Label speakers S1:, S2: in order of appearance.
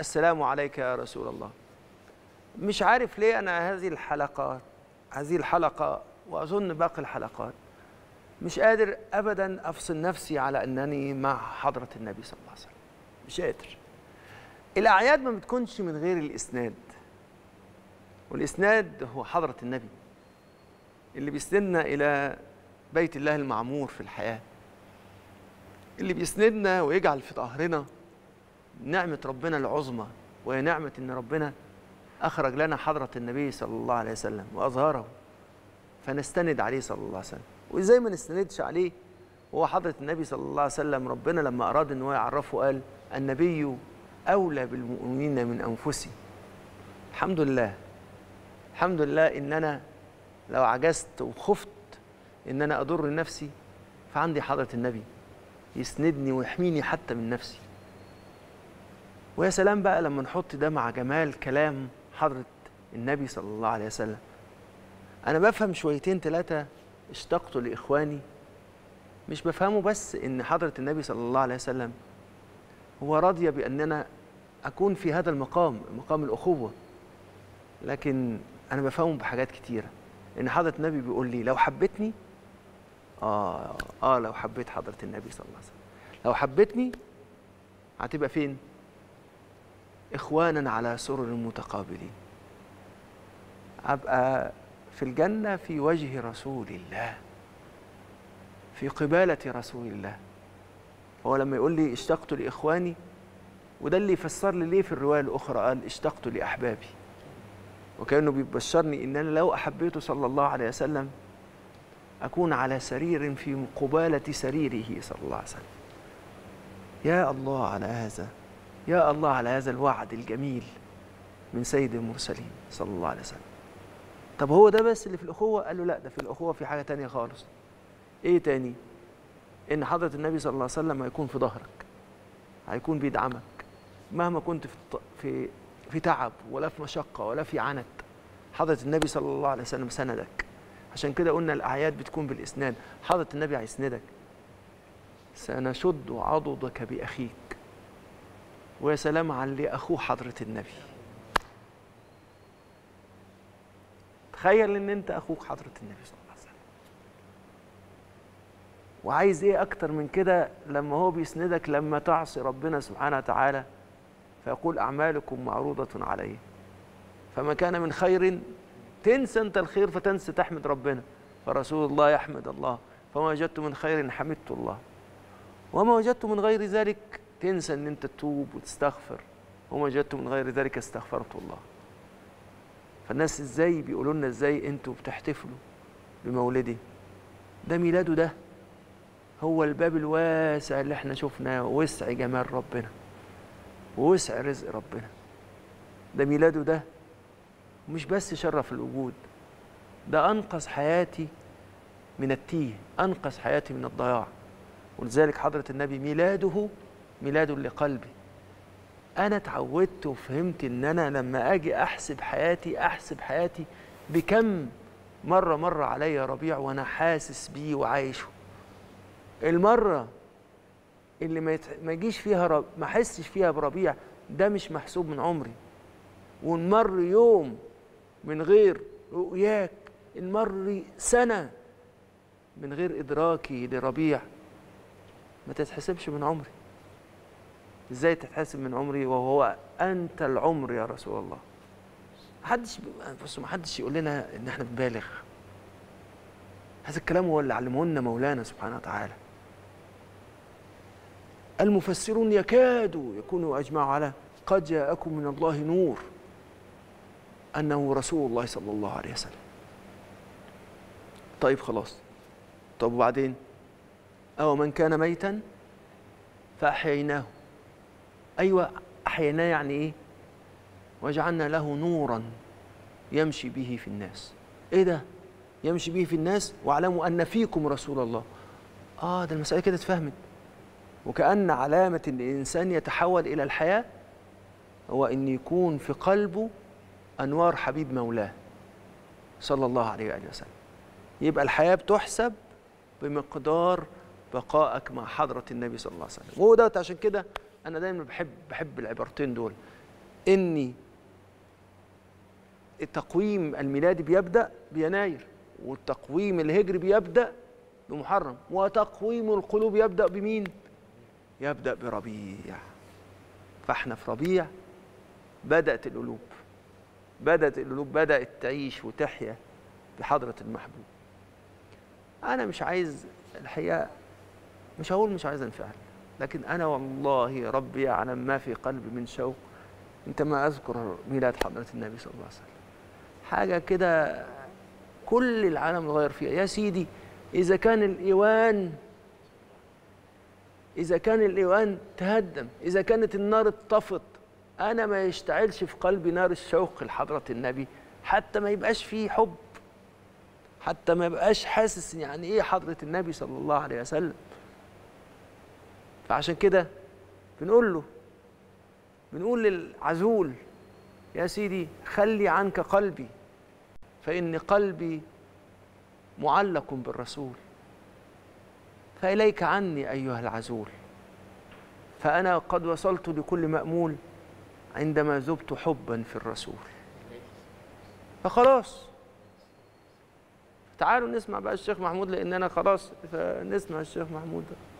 S1: السلام عليك يا رسول الله مش عارف ليه انا هذه الحلقات هذه الحلقه واظن باقي الحلقات مش قادر ابدا افصل نفسي على انني مع حضره النبي صلى الله عليه وسلم مش قادر الاعياد ما بتكونش من غير الاسناد والاسناد هو حضره النبي اللي بيسندنا الى بيت الله المعمور في الحياه اللي بيسندنا ويجعل في ظهرنا نعمه ربنا العظمى وهي نعمه ان ربنا اخرج لنا حضره النبي صلى الله عليه وسلم واظهره فنستند عليه صلى الله عليه وسلم وازاي ما نستندش عليه هو حضره النبي صلى الله عليه وسلم ربنا لما اراد ان هو يعرفه قال النبي اولى بالمؤمنين من انفسهم الحمد لله الحمد لله ان انا لو عجزت وخفت ان انا اضر نفسي فعندي حضره النبي يسندني ويحميني حتى من نفسي ويا سلام بقى لما نحط ده مع جمال كلام حضره النبي صلى الله عليه وسلم انا بفهم شويتين ثلاثه اشتقت لاخواني مش بفهمه بس ان حضره النبي صلى الله عليه وسلم هو راضيه باننا اكون في هذا المقام مقام الاخوه لكن انا بفهمه بحاجات كتيره ان حضره النبي بيقول لي لو حبيتني اه اه لو حبيت حضره النبي صلى الله عليه وسلم لو حبيتني هتبقى فين اخوانا على سرر متقابلين ابقى في الجنه في وجه رسول الله في قباله رسول الله هو لما يقول لي اشتقت لاخواني وده اللي يفسر لي ليه في الروايه الاخرى قال اشتقت لاحبابي وكانه بيبشرني ان انا لو احبيته صلى الله عليه وسلم اكون على سرير في قباله سريره صلى الله عليه وسلم يا الله على هذا يا الله على هذا الوعد الجميل من سيد المرسلين صلى الله عليه وسلم طب هو ده بس اللي في الأخوة؟ قال له لا ده في الأخوة في حاجة تانية خالص إيه تاني؟ إن حضرة النبي صلى الله عليه وسلم هيكون في ظهرك هيكون بيدعمك مهما كنت في في في تعب ولا في مشقة ولا في عنت حضرة النبي صلى الله عليه وسلم سندك عشان كده قلنا الأعياد بتكون بالإسناد حضرة النبي هيسندك سنشد عضدك بأخيك ويا سلام على اللي أخوه حضرة النبي تخيل ان انت اخوك حضره النبي صلى الله عليه وسلم وعايز ايه اكتر من كده لما هو بيسندك لما تعصي ربنا سبحانه وتعالى فيقول اعمالكم معروضه عليه فما كان من خير تنسى انت الخير فتنسى تحمد ربنا فرسول الله يحمد الله فما وجدت من خير حمدت الله وما وجدت من غير ذلك تنسى ان انت تتوب وتستغفر وما وجدت من غير ذلك استغفرت الله فالناس ازاي بيقولوا لنا ازاي انتوا بتحتفلوا بمولده ده ميلاده ده هو الباب الواسع اللي احنا شفناه وسع جمال ربنا ووسع رزق ربنا ده ميلاده ده مش بس شرف الوجود ده انقذ حياتي من التيه انقذ حياتي من الضياع ولذلك حضره النبي ميلاده ميلاد لقلبي انا اتعودت وفهمت ان انا لما اجي احسب حياتي احسب حياتي بكم مره مر عليا ربيع وانا حاسس بيه وعايشه المره اللي ما, يت... ما يجيش فيها رب... ما احسش فيها بربيع ده مش محسوب من عمري ونمر يوم من غير رؤياك نمر سنه من غير ادراكي لربيع ما تتحسبش من عمري ازاي تتحسب من عمري وهو انت العمر يا رسول الله محدش بص محدش يقول لنا ان احنا بنبالغ هذا الكلام هو اللي علمه لنا مولانا سبحانه وتعالى المفسرون يكادوا يكونوا اجمعوا على قد جاءكم من الله نور انه رسول الله صلى الله عليه وسلم طيب خلاص طب وبعدين او من كان ميتا فاحييناه ايوه احييناه يعني ايه وجعلنا له نورا يمشي به في الناس ايه ده يمشي به في الناس واعلموا ان فيكم رسول الله اه ده المساله كده اتفهمت وكأن علامة إن الإنسان يتحول إلى الحياة هو أن يكون في قلبه أنوار حبيب مولاه صلى الله عليه وآله وسلم يبقى الحياة بتحسب بمقدار بقائك مع حضرة النبي صلى الله عليه وسلم وهو ده عشان كده أنا دايما بحب بحب العبارتين دول إني التقويم الميلادي بيبدأ بيناير والتقويم الهجري بيبدأ بمحرم وتقويم القلوب يبدأ بمين؟ يبدأ بربيع فاحنا في ربيع بدأت القلوب بدأت القلوب بدأت تعيش وتحيا بحضرة المحبوب أنا مش عايز الحقيقة مش هقول مش عايز انفعل لكن أنا والله ربي يعلم ما في قلبي من شوق أنت ما أذكر ميلاد حضرة النبي صلى الله عليه وسلم حاجة كده كل العالم اتغير فيها يا سيدي إذا كان الإيوان إذا كان الإيوان تهدم إذا كانت النار اتطفت أنا ما يشتعلش في قلبي نار الشوق لحضرة النبي حتى ما يبقاش فيه حب حتى ما يبقاش حاسس يعني إيه حضرة النبي صلى الله عليه وسلم فعشان كده بنقول له بنقول للعزول يا سيدي خلي عنك قلبي فإن قلبي معلق بالرسول فإليك عني أيها العزول فأنا قد وصلت لكل مأمول عندما ذبت حبا في الرسول فخلاص تعالوا نسمع بقى الشيخ محمود لأن أنا خلاص فنسمع الشيخ محمود ده